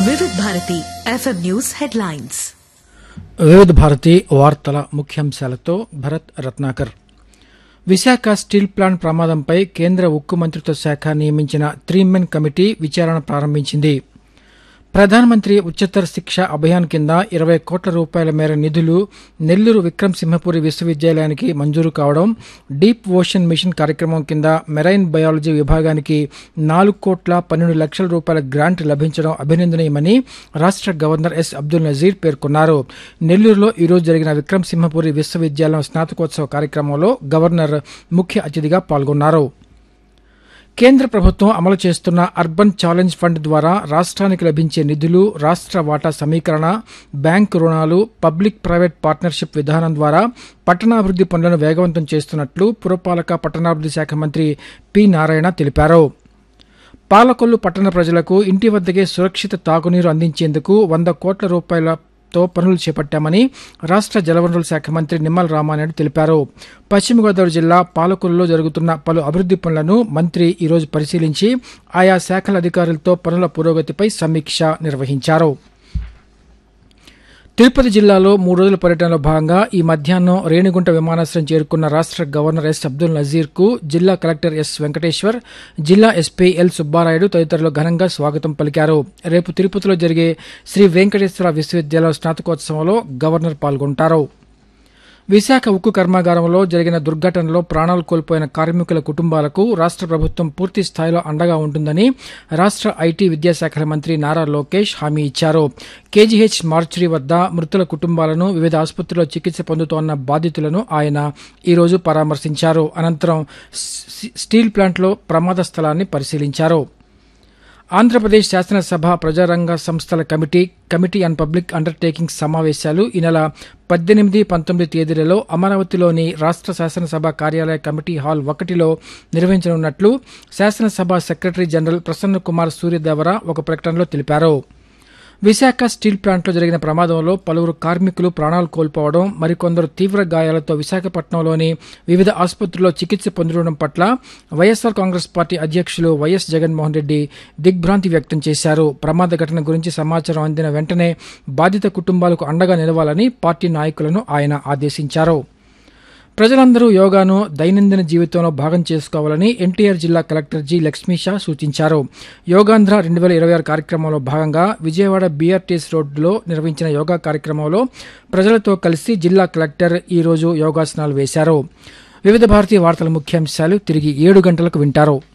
వివిధ Bharati FM news headlines Vividh Bharati వార్తల ముఖ్యాంశాలతో భరత్ రత్నాకర్ విశాఖ స్టీల్ ప్లాంట్ ప్రమాదంపై కేంద్ర ఉక్కు మంత్రిత్వ శాఖ నియమించిన త్రీ మెన్ కమిటీ విచారణ ప్రారంభించింది ప్రధానమంత్రి ఉच्चतर శిక్ష అభియాన్ కింద ఇరవై కోట్ల రూపాయల మేర నిధులు నెల్లూరు విక్రమ్ సింహపురి విశ్వవిద్యాలయానికి మంజూరు కావడం డీప్ ఓషన్ మిషన్ కార్యక్రమం కింద మెరైన్ బయాలజీ విభాగానికి నాలుగు కోట్ల పన్నెండు లక్షల రూపాయల గ్రాంట్ లభించడం అభినందనీయమని రాష్ట్ర గవర్నర్ ఎస్ అబ్దుల్ నజీర్ పేర్కొన్నారు నెల్లూరులో ఈరోజు జరిగిన విక్రమ్ సింహపురి విశ్వవిద్యాలయం స్నాతకోత్సవ కార్యక్రమంలో గవర్నర్ ముఖ్య అతిథిగా పాల్గొన్నారు కేంద్ర ప్రభుత్వం అమలు చేస్తున్న అర్బన్ ఛాలెంజ్ ఫండ్ ద్వారా రాష్ట్రానికి లభించే నిధులు రాష్ట్ర వాటా సమీకరణ బ్యాంకు రుణాలు పబ్లిక్ ప్రైవేట్ పార్ట్నర్షిప్ విధానం ద్వారా పట్టణాభివృద్ది పనులను వేగవంతం చేస్తున్నట్లు పురపాలక పట్టణాభివృద్ది శాఖ మంత్రి పి నారాయణ తెలిపారు పాలకొల్లు పట్టణ ప్రజలకు ఇంటి వద్దకే సురక్షిత తాగునీరు అందించేందుకు వంద కోట్ల రూపాయలతో పనులు చేపట్టామని రాష్ట్ర జలవనరుల శాఖ మంత్రి నిమ్మల రామానాయుడు తెలిపారు పశ్చిమ గోదావరి జిల్లా పాలకొల్లులో జరుగుతున్న పలు అభివృద్ది పనులను మంత్రి ఈరోజు పరిశీలించి ఆయా శాఖల అధికారులతో పనుల పురోగతిపై సమీక్ష నిర్వహించారు తిరుపతి జిల్లాలో మూడు రోజుల పర్యటనలో భాగంగా ఈ మధ్యాహ్నం రేణిగుంట విమానాశ్రయం చేరుకున్న రాష్ట్ర గవర్నర్ ఎస్ అబ్దుల్ నజీర్ కు జిల్లా కలెక్టర్ ఎస్ వెంకటేశ్వర్ జిల్లా ఎస్పీ ఎల్ సుబ్బారాయుడు తదితరులు ఘనంగా స్వాగతం పలికారు రేపు తిరుపతిలో జరిగే శ్రీ వెంకటేశ్వర విశ్వవిద్యాలయం స్నాతకోత్సవంలో గవర్నర్ పాల్గొంటారు విశాఖ ఉక్కు కర్మాగారంలో జరిగిన దుర్ఘటనలో ప్రాణాలు కోల్పోయిన కార్మికుల కుటుంబాలకు రాష్ట్ర ప్రభుత్వం పూర్తి స్థాయిలో అండగా ఉంటుందని రాష్ట్ర ఐటీ విద్యాశాఖల మంత్రి నారా లోకేష్ హామీ ఇచ్చారు కేజీహెచ్ మార్చురీ వద్ద మృతుల కుటుంబాలను వివిధ ఆసుపత్రుల్లో చికిత్స పొందుతోన్న బాధితులను ఆయన ఈరోజు పరామర్శించారు అనంతరం స్టీల్ ప్లాంట్లో ప్రమాద స్థలాన్ని పరిశీలించారు ఆంధ్రప్రదేశ్ శాసనసభ ప్రజారంగ సంస్థల committee committee on public undertakings సమావేశాలు ఈ నెల పద్దెనిమిది పంతొమ్మిది తేదీలలో అమరావతిలోని రాష్ట్ర శాసనసభ కార్యాలయ కమిటీ హాల్ ఒకటిలో నిర్వహించనున్నట్లు శాసనసభ సెక్రటరీ జనరల్ ప్రసన్న కుమార్ సూర్యదేవర ఒక ప్రకటనలో తెలిపారు విశాఖ స్టీల్ ప్లాంట్లో జరిగిన ప్రమాదంలో పలువురు కార్మికులు ప్రాణాలు కోల్పోవడం మరికొందరు తీవ్ర గాయాలతో విశాఖపట్నంలోని వివిధ ఆసుపత్రుల్లో చికిత్స పొందడం పట్ల వైఎస్సార్ కాంగ్రెస్ పార్టీ అధ్యక్షులు వైఎస్ జగన్మోహన్ రెడ్డి దిగ్భ్రాంతి వ్యక్తం చేశారు ప్రమాద ఘటన గురించి సమాచారం అందిన వెంటనే బాధిత కుటుంబాలకు అండగా నిలవాలని పార్టీ నాయకులను ఆయన ఆదేశించారు ప్రజలందరూ యోగాను దైనందిన జీవితంలో భాగం చేసుకోవాలని ఎన్టీఆర్ జిల్లా కలెక్టర్ జి లక్ష్మీషా సూచించారు యోగాంధ్ర రెండు వేల ఇరవై ఆరు కార్యక్రమంలో భాగంగా విజయవాడ బీఆర్టీఎస్ రోడ్డులో నిర్వహించిన యోగా కార్యక్రమంలో ప్రజలతో కలిసి జిల్లా కలెక్టర్ ఈ రోజు యోగాసనాలు వేశారు వివిధ భారతీయ వార్తల ముఖ్యాంశాలు తిరిగి ఏడు గంటలకు వింటారు